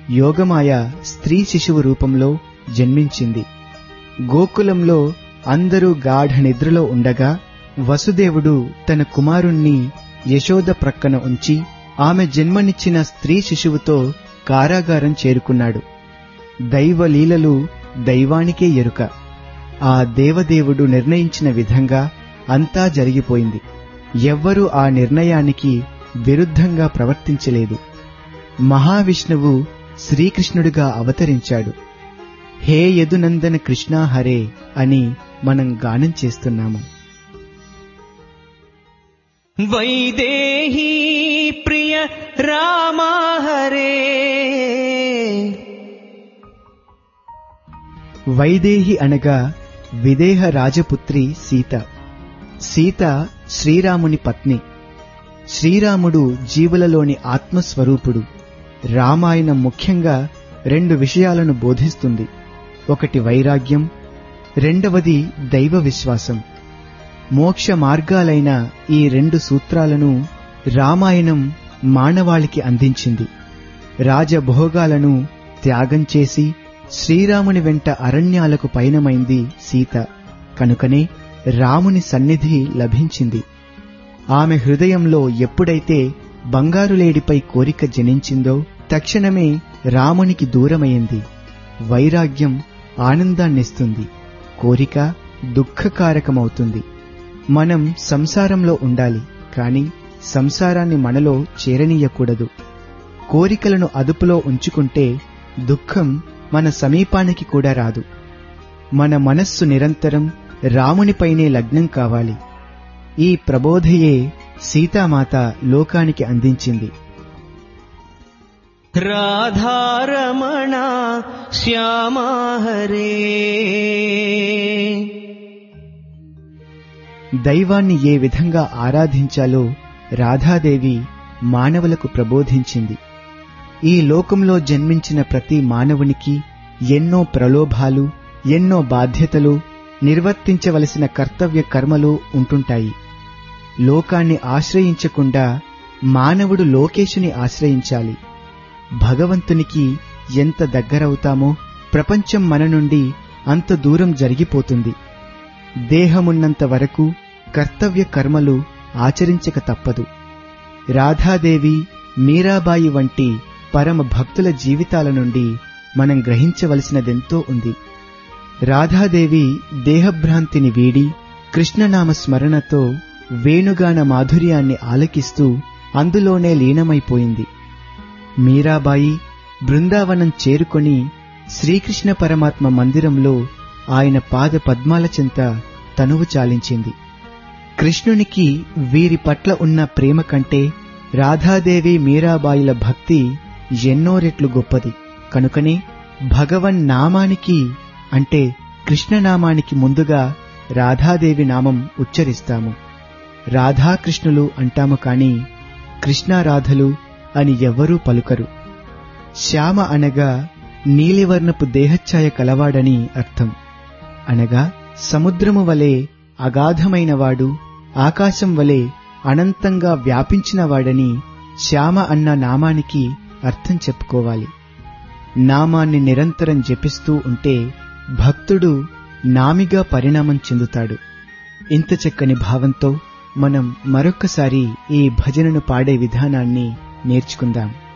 యోగమాయ స్త్రీ శిశువు రూపంలో జన్మించింది గోకులంలో అందరూ గాఢ నిద్రలో ఉండగా వసుదేవుడు తన కుమారుణ్ణి యశోద ప్రక్కన ఉంచి ఆమె జన్మనిచ్చిన స్త్రీ శిశువుతో కారాగారం చేరుకున్నాడు దైవలీలలు దైవానికే ఎరుక ఆ దేవదేవుడు నిర్ణయించిన విధంగా అంతా జరిగిపోయింది ఎవ్వరూ ఆ నిర్ణయానికి విరుద్ధంగా ప్రవర్తించలేదు మహావిష్ణువు శ్రీకృష్ణుడిగా అవతరించాడు హే యదునందన కృష్ణ హరే అని మనం గానం చేస్తున్నాము వైదేహీ ప్రియ రామా హరే వైదేహి అనగా విదేహ రాజపుత్రి సీత సీత శ్రీరాముని పత్ని శ్రీరాముడు జీవులలోని ఆత్మస్వరూపుడు రామాయణం ముఖ్యంగా రెండు విషయాలను బోధిస్తుంది ఒకటి వైరాగ్యం రెండవది దైవ విశ్వాసం మోక్ష మార్గాలైన ఈ రెండు సూత్రాలను రామాయణం మానవాళికి అందించింది రాజభోగాలను త్యాగం చేసి శ్రీరాముని వెంట అరణ్యాలకు పయనమైంది సీత కనుకనే రాముని సన్నిధి లభించింది ఆమె హృదయంలో ఎప్పుడైతే బంగారులేడిపై కోరిక జనించిందో తక్షణమే రామునికి దూరమైంది వైరాగ్యం ఆనందాన్నిస్తుంది కోరిక దుఃఖకారకమవుతుంది మనం సంసారంలో ఉండాలి కాని సంసారాన్ని మనలో చేరనీయకూడదు కోరికలను అదుపులో ఉంచుకుంటే దుఃఖం మన సమీపానికి కూడా రాదు మన మనస్సు నిరంతరం రామునిపైనే లగ్నం కావాలి ఈ ప్రబోధయే సీతామాత లోకానికి అందించింది రాధారమణ శ్యామా హరే దైవాన్ని ఏ విధంగా ఆరాధించాలో రాధాదేవి మానవులకు ప్రబోధించింది ఈ లోకంలో జన్మించిన ప్రతి మానవునికి ఎన్నో ప్రలోభాలు ఎన్నో బాధ్యతలు నిర్వర్తించవలసిన కర్తవ్య కర్మలు ఉంటుంటాయి లోకాన్ని ఆశ్రయించకుండా మానవుడు లోకేశుని ఆశ్రయించాలి భగవంతునికి ఎంత దగ్గరవుతామో ప్రపంచం మన నుండి అంత దూరం జరిగిపోతుంది దేహమున్నంత వరకు కర్తవ్య కర్మలు ఆచరించక తప్పదు రాధాదేవి మీరాబాయి వంటి పరమ భక్తుల జీవితాల నుండి మనం గ్రహించవలసినదెంతో ఉంది రాధాదేవి దేహభ్రాంతిని వీడి కృష్ణనామ స్మరణతో వేణుగాన మాధుర్యాన్ని ఆలకిస్తూ అందులోనే లీనమైపోయింది మీరాబాయి బృందావనం చేరుకొని శ్రీకృష్ణ పరమాత్మ మందిరంలో ఆయన పాద పద్మాల చెంత తనువు చాలించింది కృష్ణునికి వీరి పట్ల ఉన్న ప్రేమ కంటే రాధాదేవి మీరాబాయిల భక్తి ఎన్నో రెట్లు గొప్పది కనుకనే భగవన్ నామానికి అంటే కృష్ణనామానికి ముందుగా రాధాదేవి నామం ఉచ్చరిస్తాము రాధాకృష్ణులు అంటాము కాని కృష్ణారాధలు అని ఎవ్వరూ పలుకరు శ్యామ అనగా నీలివర్ణపు దేహఛాయ కలవాడని అర్థం అనగా సముద్రము వలె అగాధమైనవాడు ఆకాశం వలె అనంతంగా వ్యాపించినవాడని శ్యామ అన్న నామానికి అర్థం చెప్పుకోవాలి నామాన్ని నిరంతరం జపిస్తూ ఉంటే భక్తుడు నామిగా పరిణామం చెందుతాడు ఇంత చక్కని భావంతో మనం మరొక్కసారి ఈ భజనను పాడే విధానాన్ని నేర్చుకుందాం